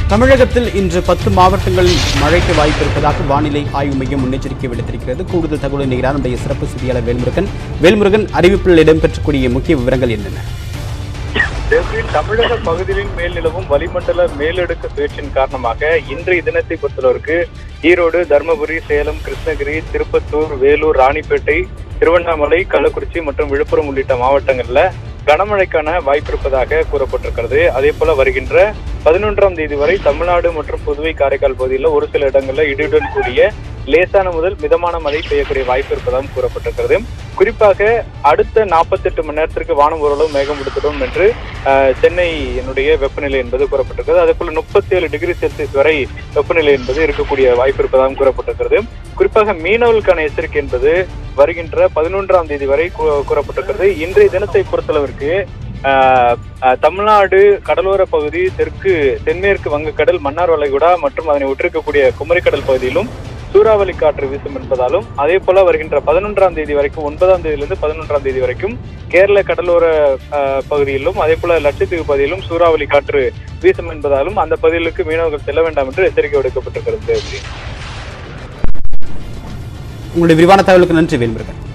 தமிழகத்தில் இன்று பத்து மாவட்டங்களில் மழைக்கு வாய்ப்பு இருப்பதாக வானிலை ஆய்வு மையம் முன்னெச்சரிக்கை விடுத்திருக்கிறது கூடுதல் தகவல் நிகழ நம்முடைய சிறப்பு செய்தியாளர் வேல்முருகன் வேல்முருகன் அறிவிப்பில் இடம்பெற்றக்கூடிய முக்கிய விவரங்கள் என்னென்ன டெல்லியில் தமிழக பகுதிகளின் மேல் நிலவும் வளிமண்டல மேலடுக்கு சுழற்சியின் காரணமாக இன்றைய தினத்தை பொறுத்தளவிற்கு ஈரோடு தருமபுரி சேலம் கிருஷ்ணகிரி திருப்பத்தூர் வேலூர் ராணிப்பேட்டை திருவண்ணாமலை கள்ளக்குறிச்சி மற்றும் விழுப்புரம் உள்ளிட்ட மாவட்டங்கள்ல கனமழைக்கான வாய்ப்பு இருப்பதாக கூறப்பட்டிருக்கிறது அதே போல வருகின்ற பதினொன்றாம் தேதி வரை தமிழ்நாடு மற்றும் புதுவை காரைக்கால் பகுதியில் ஒரு சில இடங்கள்ல இடியுடன் கூடிய லேசான முதல் மிதமான மழை பெய்யக்கூடிய வாய்ப்பு இருப்பதாகவும் கூறப்பட்டிருக்கிறது குறிப்பாக அடுத்த நாற்பத்தெட்டு மணி நேரத்திற்கு வானம் ஓரளவு மேகமூட்டத்துடன் என்று அஹ், சென்னையினுடைய வெப்பநிலை என்பது கூறப்பட்டிருக்கிறது அதே போல முப்பத்தி ஏழு டிகிரி செல்சியஸ் வரை வெப்பநிலை என்பது இருக்கக்கூடிய வாய்ப்பு இருப்பதாகவும் கூறப்பட்டிருக்கிறது குறிப்பாக மீனவர்களுக்கான எச்சரிக்கை என்பது வருகின்ற பதினொன்றாம் தேதி வரை கூ- கூறப்பட்டிருக்கிறது இன்றைய தினத்தை பொறுத்தளவிற்கு ஆஹ், ஆஹ், தமிழ்நாடு கடலோர பகுதி தெற்கு தென்மேற்கு வங்கக்கடல் மன்னார் வளைகுடா மற்றும் அதனை ஒற்றிருக்கக்கூடிய குமரிக்கடல் பகுதியிலும் சூறாவளி காற்று வீசும் என்பதாலும் அதே போல வருகின்ற பதினொன்றாம் தேதி வரைக்கும் ஒன்பதாம் தேதியிலிருந்து பதினொன்றாம் தேதி வரைக்கும் கேரள கடலோர ஆஹ், பகுதியிலும் அதே போல லட்சத்தீவு பகுதியிலும் சூறாவளி காற்று வீசும் என்பதாலும் அந்த பகுதிகளுக்கு மீனவர்கள் செல்ல வேண்டாம் என்று எச்சரிக்கை விடுக்கப்பட்டிருக்கிறது உங்களுடைய விரிவான தகவலுக்கு நன்றி வேல்முருகன்